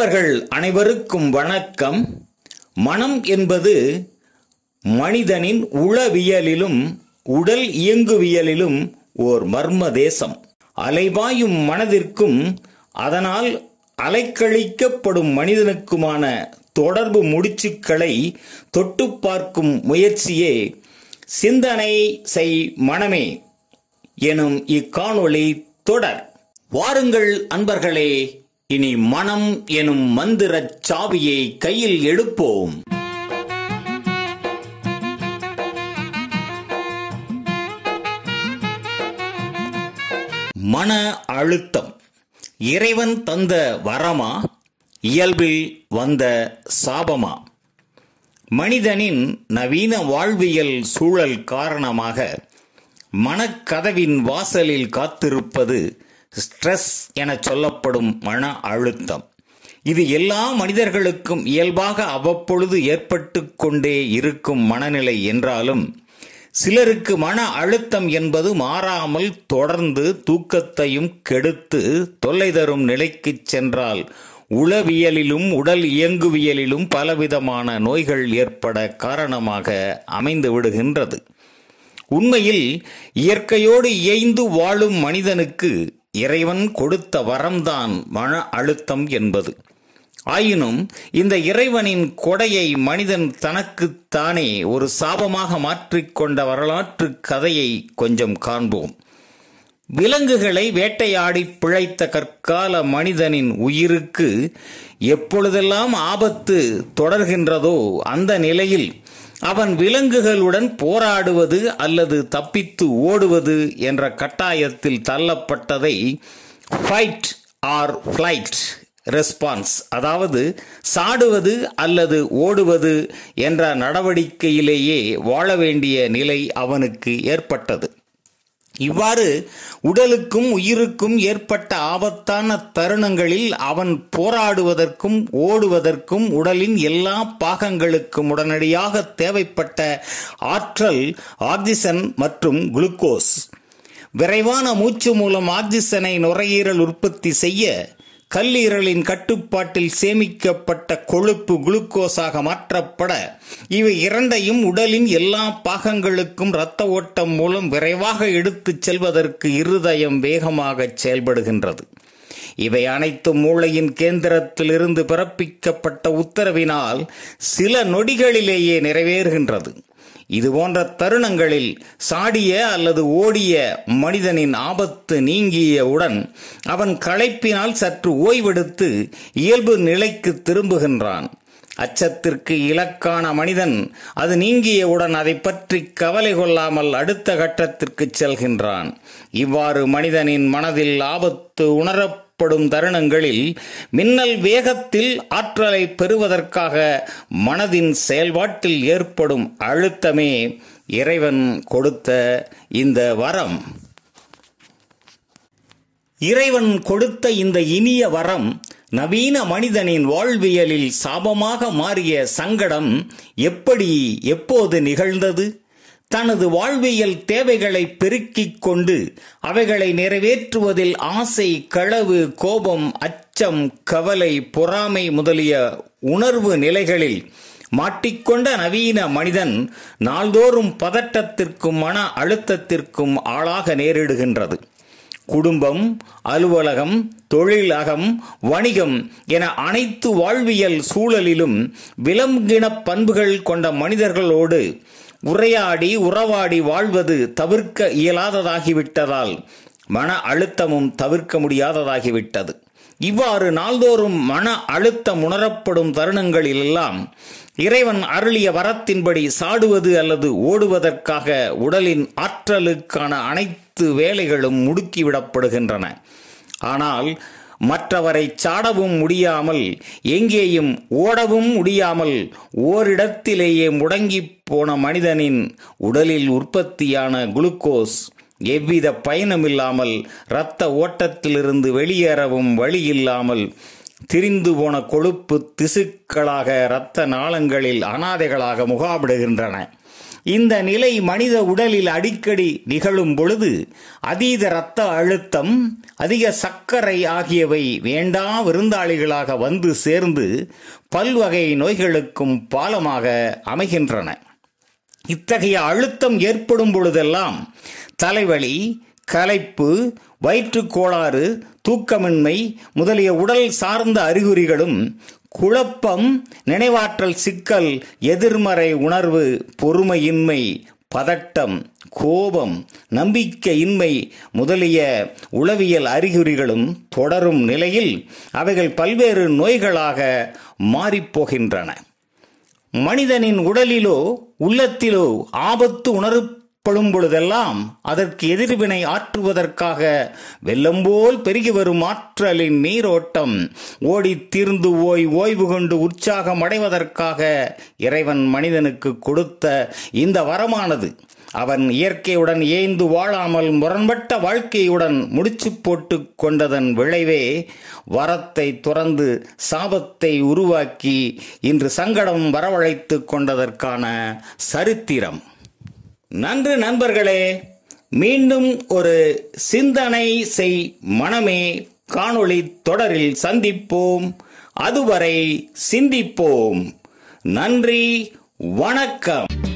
அன்பர்கள் அனைவருக்கும் வணக்கம் மனம் என்பது மனிதனின் உளவியலிலும் உடல் இயங்குவியலிலும் ஓர் மர்ம தேசம் அலைபாயும் மனதிற்கும் அதனால் அலைக்கழிக்கப்படும் மனிதனுக்குமான தொடர்பு முடிச்சுக்களை தொட்டு பார்க்கும் முயற்சியே சிந்தனை செய் மனமே எனும் இக்காணொளி தொடர் வாருங்கள் அன்பர்களே இனி மனம் எனும் மந்திரச் சாவியை கையில் எடுப்போம் மன அழுத்தம் இறைவன் தந்த வரமா இயல்பில் வந்த சாபமா மனிதனின் நவீன வாழ்வியல் சூழல் காரணமாக மனக்கதவின் வாசலில் காத்திருப்பது ஸ்ட்ரெஸ் என சொல்லப்படும் மன அழுத்தம் இது எல்லா மனிதர்களுக்கும் இயல்பாக அவ்வப்பொழுது ஏற்பட்டு கொண்டே இருக்கும் மனநிலை என்றாலும் சிலருக்கு மன அழுத்தம் என்பது மாறாமல் தொடர்ந்து தூக்கத்தையும் கெடுத்து தொல்லை தரும் நிலைக்குச் சென்றால் உளவியலிலும் உடல் இயங்குவியலிலும் பலவிதமான நோய்கள் ஏற்பட காரணமாக அமைந்து விடுகின்றது உண்மையில் இயற்கையோடு இயைந்து வாழும் மனிதனுக்கு இறைவன் கொடுத்த வரம்தான் மன அழுத்தம் என்பது ஆயினும் இந்த இறைவனின் கொடையை மனிதன் தனக்குத்தானே ஒரு சாபமாக மாற்றிக்கொண்ட வரலாற்று கதையை கொஞ்சம் காண்போம் விலங்குகளை வேட்டையாடி பிழைத்த கற்கால மனிதனின் உயிருக்கு எப்பொழுதெல்லாம் ஆபத்து தொடர்கின்றதோ அந்த நிலையில் அவன் விலங்குகளுடன் போராடுவது அல்லது தப்பித்து ஓடுவது என்ற கட்டாயத்தில் தள்ளப்பட்டதை ஃபைட் ஆர் ஃப்ளைட் ரெஸ்பான்ஸ் அதாவது சாடுவது அல்லது ஓடுவது என்ற நடவடிக்கையிலேயே வாழ வேண்டிய நிலை அவனுக்கு ஏற்பட்டது இவ்வாறு உடலுக்கும் உயிருக்கும் ஏற்பட்ட ஆபத்தான தருணங்களில் அவன் போராடுவதற்கும் ஓடுவதற்கும் உடலின் எல்லா பாகங்களுக்கும் உடனடியாக தேவைப்பட்ட ஆற்றல் ஆக்சிஜன் மற்றும் குளுக்கோஸ் விரைவான மூச்சு மூலம் ஆக்சிஜனை நுரையீரல் உற்பத்தி செய்ய கல்லீரலின் கட்டுப்பாட்டில் சேமிக்கப்பட்ட கொழுப்பு குளுக்கோஸாக மாற்றப்பட இவை இரண்டையும் உடலின் எல்லா பாகங்களுக்கும் இரத்த ஓட்டம் மூலம் விரைவாக எடுத்துச் செல்வதற்கு இருதயம் வேகமாக செயல்படுகின்றது இவை அனைத்தும் மூளையின் கேந்திரத்திலிருந்து பிறப்பிக்கப்பட்ட உத்தரவினால் சில நொடிகளிலேயே நிறைவேறுகின்றது இது போன்ற தருணங்களில் சாடிய அல்லது ஓடிய மனிதனின் ஆபத்து நீங்கியவுடன் அவன் களைப்பினால் சற்று ஓய்வெடுத்து இயல்பு நிலைக்கு திரும்புகின்றான் அச்சத்திற்கு இலக்கான மனிதன் அது நீங்கியவுடன் அதை பற்றி கவலை கொள்ளாமல் அடுத்த கட்டத்திற்கு செல்கின்றான் இவ்வாறு மனிதனின் மனதில் ஆபத்து உணரப்படும் தருணங்களில் மின்னல் வேகத்தில் ஆற்றலை பெறுவதற்காக மனதின் செயல்பாட்டில் ஏற்படும் அழுத்தமே இறைவன் கொடுத்த இந்த வரம் இறைவன் கொடுத்த இந்த இனிய வரம் நவீன மனிதனின் வாழ்வியலில் சாபமாக மாறிய சங்கடம் எப்படி எப்போது நிகழ்ந்தது தனது வாழ்வியல் தேவைகளை பெருக்கிக் கொண்டு அவைகளை நிறைவேற்றுவதில் ஆசை களவு கோபம் அச்சம் கவலை பொறாமை முதலிய உணர்வு நிலைகளில் மாட்டிக்கொண்ட நவீன மனிதன் நாள்தோறும் பதட்டத்திற்கும் மன அழுத்தத்திற்கும் ஆளாக நேரிடுகின்றது குடும்பம் அலுவலகம் தொழிலகம் வணிகம் என அனைத்து வாழ்வியல் சூழலிலும் விலங்கின பண்புகள் கொண்ட மனிதர்களோடு உரையாடி உறவாடி வாழ்வது தவிர்க்க இயலாததாகிவிட்டதால் மன அழுத்தமும் தவிர்க்க முடியாததாகிவிட்டது இவ்வாறு நாள்தோறும் மன அழுத்தம் உணரப்படும் தருணங்களிலெல்லாம் இறைவன் அருளிய வரத்தின்படி சாடுவது அல்லது ஓடுவதற்காக உடலின் ஆற்றலுக்கான அனைத்து வேலைகளும் முடுக்கிவிடப்படுகின்றன ஆனால் மற்றவரை சாடவும் முடியாமல் எங்கேயும் ஓடவும் முடியாமல் ஓரிடத்திலேயே முடங்கி போன மனிதனின் உடலில் உற்பத்தியான குளுக்கோஸ் எவ்வித பயனுமில்லாமல் இரத்த ஓட்டத்திலிருந்து வெளியேறவும் வழியில்லாமல் திரிந்து போன கொழுப்பு திசுக்களாக இரத்த நாளங்களில் அனாதைகளாக முகாமிடுகின்றன இந்த நிலை மனித உடலில் அடிக்கடி நிகழும் பொழுது அதீத இரத்த அழுத்தம் அதிக சர்க்கரை ஆகியவை வேண்டா விருந்தாளிகளாக வந்து சேர்ந்து பல்வகை நோய்களுக்கும் பாலமாக அமைகின்றன இத்தகைய அழுத்தம் ஏற்படும் பொழுதெல்லாம் தலைவலி களைப்பு வயிற்றுக் கோளாறு தூக்கமின்மை முதலிய உடல் சார்ந்த அறிகுறிகளும் குழப்பம் நினைவாற்றல் சிக்கல் எதிர்மறை உணர்வு பொறுமையின்மை பதட்டம் கோபம் நம்பிக்கையின்மை முதலிய உளவியல் அறிகுறிகளும் தொடரும் நிலையில் அவைகள் பல்வேறு நோய்களாக மாறிப்போகின்றன மனிதனின் உடலிலோ உள்ளத்திலோ ஆபத்து உணரப்படும் பொழுதெல்லாம் அதற்கு எதிர்வினை ஆற்றுவதற்காக வெள்ளம்போல் பெருகி வரும் ஆற்றலின் நீரோட்டம் ஓடி தீர்ந்து ஓய் ஓய்வு கொண்டு உற்சாகம் அடைவதற்காக இறைவன் மனிதனுக்கு கொடுத்த இந்த வரமானது அவன் இயற்கையுடன் ஏய்ந்து வாழாமல் முரண்பட்ட வாழ்க்கையுடன் முடிச்சு போட்டு கொண்டதன் விளைவே வரத்தை துறந்து சாபத்தை உருவாக்கி இன்று சங்கடம் வரவழைத்து கொண்டதற்கான சரித்திரம் நன்று நண்பர்களே மீண்டும் ஒரு சிந்தனை செய் மனமே காணொளி தொடரில் சந்திப்போம் அதுவரை சிந்திப்போம் நன்றி வணக்கம்